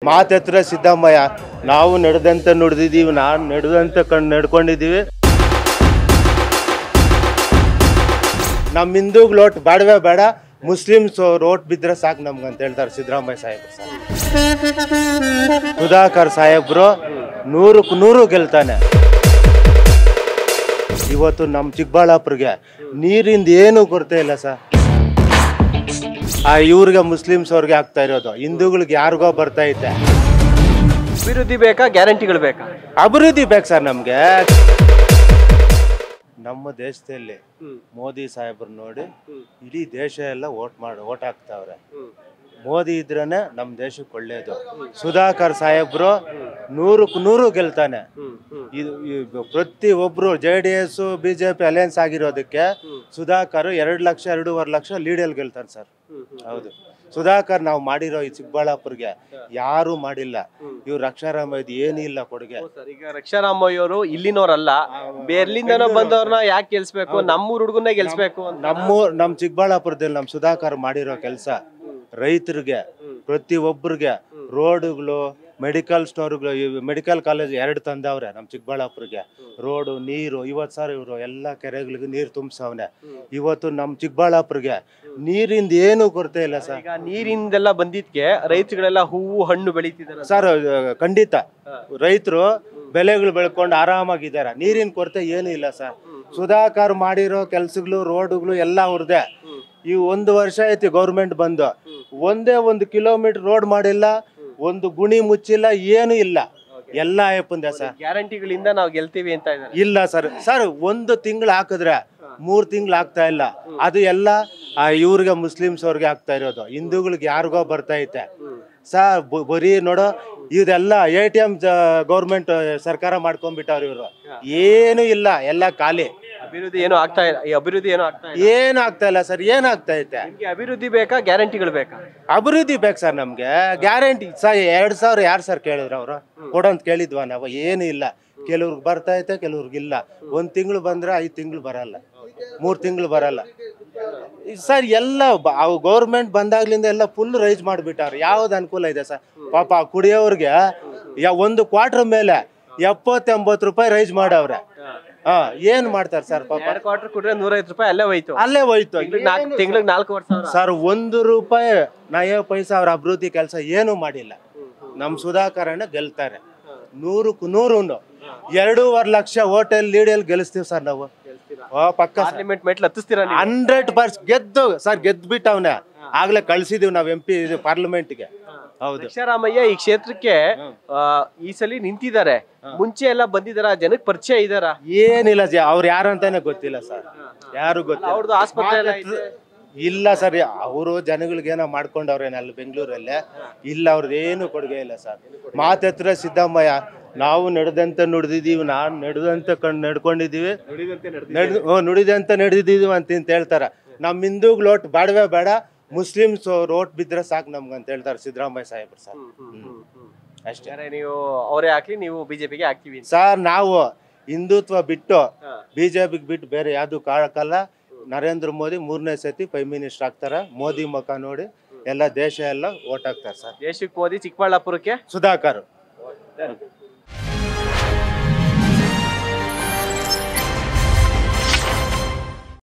ಮಾತೆತ್ರ ಸಿದ್ದಮ್ಮಯ್ಯ ನಾವು ನಡೆದಂತೆ ನುಡಿದಿದ್ದೀವಿ ನಾನು ನಡೆದಂತೆ ಕಣ್ ನಡ್ಕೊಂಡಿದ್ದೀವಿ ನಮ್ಮ ಹಿಂದೂಗಳು ಓಟ್ ಬೇಡವೇ ಬೇಡ ಮುಸ್ಲಿಮ್ಸ್ ಓಟ್ ಬಿದ್ದರೆ ಸಾಕು ನಮ್ಗೆ ಅಂತ ಹೇಳ್ತಾರೆ ಸಿದ್ದರಾಮಯ್ಯ ಸಾಹೇಬ್ರು ಸರ್ ಸುಧಾಕರ್ ಸಾಹೇಬ್ರು ನೂರಕ್ಕೆ ನೂರು ಗೆಲ್ತಾನೆ ಇವತ್ತು ನಮ್ಮ ಚಿಕ್ಕಬಳ್ಳಾಪುರಿಗೆ ನೀರಿಂದ ಏನೂ ಕೊರತೆ ಇಲ್ಲ ಸರ್ ಆ ಇವ್ರಿಗೆ ಮುಸ್ಲಿಮ್ಸ್ ಅವ್ರಿಗೆ ಆಗ್ತಾ ಇರೋದು ಹಿಂದೂಗಳಿಗೆ ಯಾರಿಗೋ ಬರ್ತಾ ಐತೆ ಅಭಿವೃದ್ಧಿ ಬೇಕಾ ಗ್ಯಾರಂಟಿಗಳು ಬೇಕಾ ಅಭಿವೃದ್ಧಿ ಬೇಕು ಸರ್ ನಮಗೆ ನಮ್ಮ ದೇಶದಲ್ಲಿ ಮೋದಿ ಸಾಹೇಬ್ರು ನೋಡಿ ಇಡೀ ದೇಶ ಎಲ್ಲ ಓಟ್ ಮಾಡಿ ಓಟ್ ಹಾಕ್ತಾವ್ರೆ ಮೋದಿ ಇದ್ರೇನೆ ನಮ್ಮ ದೇಶಕ್ಕೆ ಒಳ್ಳೇದು ಸುಧಾಕರ್ ಸಾಹೇಬ್ರು ನೂರಕ್ಕೆ ನೂರು ಗೆಲ್ತಾನೆ ಇದು ಇದು ಪ್ರತಿ ಒಬ್ರು J D S B J P alliance ಆಗಿರೋದಕ್ಕೆ ಸುಧಾಕರ್ ಎರಡು ಲಕ್ಷ ಎರಡೂವರೆ ಲಕ್ಷ ಲೀಡಲ್ಲಿ ಗೆಲ್ತಾನೆ ಸರ್ ಹೌದು ಸುಧಾಕರ್ ನಾವು ಮಾಡಿರೋ ಈ ಚಿಕ್ಕಬಳ್ಳಾಪುರ್ಗೆ ಯಾರು ಮಾಡಿಲ್ಲ ಇವ್ರು ರಕ್ಷಾರಾಮ ಇದು ಏನಿಲ್ಲ ಕೊಡುಗೆ ಸರ್ ಈಗ ರಕ್ಷಾರಾಮಯ್ಯ ಅವರು ಇಲ್ಲಿನವ್ರಲ್ಲ ಬೇರ್ಲಿಂದನೋ ಬಂದವ್ರನ್ನ ಯಾಕೆ ಗೆಲ್ಸ್ಬೇಕು ನಮ್ಮೂರ್ ಹುಡುಗನ್ನೇ ಗೆಲ್ಸ್ಬೇಕು ಅಂತ ನಮ್ಮೂರ್ ನಮ್ಮ ಚಿಕ್ಕಬಳ್ಳಾಪುರದಲ್ಲಿ ನಮ್ಮ ಸುಧಾಕರ್ ಮಾಡಿರೋ ಕೆಲಸ ರೈತರಿಗೆ ಪ್ರತಿ ಒಬ್ಬರಿಗೆ ರೋಡುಗಳು ಮೆಡಿಕಲ್ ಸ್ಟೋರ್ಗಳು ಮೆಡಿಕಲ್ ಕಾಲೇಜ್ ಎರಡು ತಂದವ್ರೆ ನಮ್ಮ ಚಿಕ್ಕಬಳ್ಳಾಪುರಿಗೆ ರೋಡು ನೀರು ಇವತ್ತು ಸರ್ ಇವರು ಎಲ್ಲ ಕೆರೆಗಳಿಗೆ ನೀರು ತುಂಬಿಸವ್ನೆ ಇವತ್ತು ನಮ್ಮ ಚಿಕ್ಕಬಳ್ಳಾಪುರಿಗೆ ನೀರಿಂದ ಏನೂ ಕೊರತೆ ಇಲ್ಲ ಸರ್ ಈಗ ನೀರಿಂದೆಲ್ಲ ಬಂದಿದ್ಕೆ ರೈತರುಗಳೆಲ್ಲ ಹೂವು ಹಣ್ಣು ಬೆಳೀತಿದಾರೆ ಸರ್ ಖಂಡಿತ ರೈತರು ಬೆಳೆಗಳು ಬೆಳ್ಕೊಂಡು ಆರಾಮಾಗಿದ್ದಾರೆ ನೀರಿನ ಕೊರತೆ ಏನೂ ಇಲ್ಲ ಸರ್ ಸುಧಾಕರ್ ಮಾಡಿರೋ ಕೆಲ್ಸಗಳು ರೋಡ್ಗಳು ಎಲ್ಲ ಅವ್ರದ್ದೇ ಈ ಒಂದು ವರ್ಷ ಐತಿ ಗೌರ್ಮೆಂಟ್ ಬಂದು ಒಂದೇ ಒಂದು ಕಿಲೋಮೀಟರ್ ರೋಡ್ ಮಾಡಿಲ್ಲ ಒಂದು ಗುಣಿ ಮುಚ್ಚಿಲ್ಲ ಏನು ಇಲ್ಲ ಎಲ್ಲ ಅಯ್ಯಪ್ಪಂದೆ ಸರ್ ಗ್ಯಾರಂಟಿಗಳಿಂದ ನಾವು ಗೆಲ್ತೀವಿ ಅಂತ ಇದ್ದಾರೆ ಇಲ್ಲ ಸರ್ ಸರ್ ಒಂದು ತಿಂಗಳು ಹಾಕಿದ್ರೆ ಮೂರ್ ತಿಂಗಳು ಆಗ್ತಾ ಇಲ್ಲ ಅದು ಎಲ್ಲ ಆ ಇವ್ರಿಗೆ ಮುಸ್ಲಿಮ್ಸ್ ಅವ್ರಿಗೆ ಆಗ್ತಾ ಇರೋದು ಹಿಂದೂಗಳಿಗೆ ಯಾರಿಗೋ ಬರ್ತಾ ಐತೆ ಸರ್ ಬ- ಬರೀ ನೋಡೋ ಇದೆಲ್ಲ ಎ ಟಿ ಎಂ ಗೌರ್ಮೆಂಟ್ ಸರ್ಕಾರ ಮಾಡ್ಕೊಂಡ್ಬಿಟ್ಟವ್ರು ಇವರು ಏನು ಇಲ್ಲ ಎಲ್ಲ ಖಾಲಿ ಅಭಿವೃದ್ಧಿ ಏನು ಆಗ್ತಾ ಇಲ್ಲ ಈ ಅಭಿವೃದ್ಧಿ ಏನು ಆಗ್ತಾ ಇಲ್ಲ ಏನು ಆಗ್ತಾ ಇಲ್ಲ ಸರ್ ಏನು ಆಗ್ತಾ ಐತೆ ನಿಮ್ಗೆ ಅಭಿವೃದ್ಧಿ ಬೇಕಾ ಗ್ಯಾರಂಟಿಗಳು ಬೇಕಾ ಅಭಿವೃದ್ಧಿ ಬೇಕು ಸರ್ ನಮ್ಗೆ ಗ್ಯಾರಂಟಿ ಸರ್ ಎರಡ್ ಸಾವಿರ ಯಾರು ಸರ್ ಕೇಳಿದ್ರು ಅವರು ಕೊಡೋಂತ ಕೇಳಿದ್ವಾ ನಾವು ಏನು ಇಲ್ಲ ಕೆಲವ್ರಿಗೆ ಬರ್ತಾ ಐತೆ ಕೆಲವ್ರಿಗೆ ಇಲ್ಲ ಒಂದ್ ತಿಂಗಳು ಬಂದ್ರೆ ಐದು ತಿಂಗಳು ಬರಲ್ಲ ಮೂರ್ ತಿಂಗಳು ಬರಲ್ಲ ಈ ಸರ್ ಎಲ್ಲ ಗೌರ್ಮೆಂಟ್ ಬಂದಾಗ್ಲಿಂದ ಎಲ್ಲ ಫುಲ್ ರೈಸ್ ಮಾಡಿಬಿಟ್ಟಾರೆ ಯಾವ್ದು ಅನುಕೂಲ ಇದೆ ಸರ್ ಪಾಪ ಆ ಕುಡಿಯೋರ್ಗೆ ಯಾ ಒಂದು ಕ್ವಾರ್ಟರ್ ಮೇಲೆ ಎಪ್ಪತ್ತೆಂಬತ್ತು ರೂಪಾಯಿ ರೈಸ್ ಮಾಡವ್ರೆ ಹಾ ಏನ್ ಮಾಡ್ತಾರೆ ಸರ್ ಪಾಪ ಎರಡು ಕ್ವಾರ್ಟರ್ ಕೊಟ್ರೆ ನೂರೈವತ್ತು ರೂಪಾಯಿ ಅಲ್ಲೇ ಹೋಯ್ತು ಅಲ್ಲೇ ಹೋಯ್ತು ನಾಲ್ಕು ತಿಂಗಳಿಗೆ ನಾಲ್ಕೂವರೆ ಸಾವಿರ ಸರ್ ಒಂದು ರೂಪಾಯಿ ನಯ ಪೈಸಾ ಅವ್ರ ಅಭಿವೃದ್ಧಿ ಕೆಲಸ ಏನು ಮಾಡಿಲ್ಲ ನಮ್ಮ ಸುಧಾಕರಣ ಗೆಲ್ತಾರೆ ನೂರಕ್ಕೂ ನೂರು ಎರಡೂವರೆ ಲಕ್ಷ ಹೋಟೆಲ್ ಲೀಡಲ್ಲಿ ಗೆಲ್ಲಿಸ್ತೀವಿ ಸರ್ ನಾವು ಓ ಪಕ್ಕ ಪಾರ್ಲಿಮೆಂಟ್ ಮೆಟ್ಲು ಹತ್ತಿಸ್ತೀರಾ ನೀವು ಹಂಡ್ರೆಡ್ ಪರ್ಸೆಂಟ್ ಗೆದ್ದು ಸರ್ ಗೆದ್ದು ಬಿಟ್ಟವನೆ ಆಗ್ಲೇ ಕಳ್ಸಿದೀವಿ ನಾವು ಎಂ ಪಿ ಇದು ಪಾರ್ಲಿಮೆಂಟ್ಗೆ ಹೌದು ಸಿದ್ದರಾಮಯ್ಯ ಈ ಕ್ಷೇತ್ರಕ್ಕೆ ಆ, ಈ ಸಲ ನಿಂತಿದ್ದಾರೆ ಮುಂಚೆ ಎಲ್ಲ ಬಂದಿದಾರ ಜನಕ್ಕೆ ಪರಿಚಯ ಇದಾರ ಏನಿಲ್ಲ ಜ ಅವ್ರು ಯಾರು ಅಂತಾನೆ ಗೊತ್ತಿಲ್ಲ ಸರ್ ಯಾರು ಗೊತ್ತಿಲ್ಲ ಅವ್ರದ್ದು ಆಸ್ಪತ್ರೆ ಎಲ್ಲ ಐತೆ. ಇಲ್ಲ ಸರ್ ಅವರು ಜನಗಳಿಗೆ ಏನೋ ಮಾಡ್ಕೊಂಡವ್ರೇನ ಅಲ್ಲಿ ಬೆಂಗಳೂರಲ್ಲೇ ಇಲ್ಲ ಅವ್ರದ್ದು ಏನು ಕೊಡುಗೆ ಇಲ್ಲ ಸರ್ ಮಾತೆತ್ರ ಸಿದ್ದಮ್ಮಯ್ಯ ನಾವು ನಡೆದಂತೆ ನುಡಿದಿದ್ದೀವಿ ನಾನು ನಡೆದಂತೆ ಕಣ್ ನಡ್ಕೊಂಡಿದ್ದೀವಿ ನಡೆದು ಹ್ಞೂ ನುಡಿದಂತೆ ನಡೆದಿದ್ದೀವಿ ಅಂತ ಅಂತ ಹೇಳ್ತಾರೆ ನಮ್ಮ ಹಿಂದೂಗಳು ಓಟ್ ಬೇಡವೇ ಬೇಡ ಮುಸ್ಲಿಮ್ಸ್ ಓಟ್ ಬಿದ್ದರೆ ಸಾಕು ನಮ್ಗೆ ಅಂತ ಹೇಳ್ತಾರೆ ಸಿದ್ದರಾಮಯ್ಯ ಸಾಹೇಬ್ರು ಸರ್ ಅಷ್ಟೇ ಯಾರೇ ನೀವು ಅವರೇ ಹಾಕ್ಲಿ ನೀವು ಬಿಜೆಪಿಗೆ ಹಾಕ್ತೀವಿ ಅಂತ. ಸರ್ ನಾವು ಹಿಂದುತ್ವ ಬಿಟ್ಟು ಬಿಜೆಪಿಗೆ ಬಿಟ್ಟು ಬೇರೆ ಯಾವುದು ಕಾಳಕ್ಕಲ್ಲ ನರೇಂದ್ರ ಮೋದಿ ಮೂರನೇ ಸತಿ ಪ್ರೈಮ್ ಮಿನಿಸ್ಟರ್ ಆಗ್ತಾರೆ ಮೋದಿ ಮುಖ ನೋಡಿ ಎಲ್ಲ ದೇಶ ಎಲ್ಲ ಓಟ್ ಹಾಕ್ತಾರೆ ಸರ್ ದೇಶಕ್ಕೆ ಮೋದಿ ಚಿಕ್ಕಬಳ್ಳಾಪುರಕ್ಕೆ ಸುಧಾಕರ್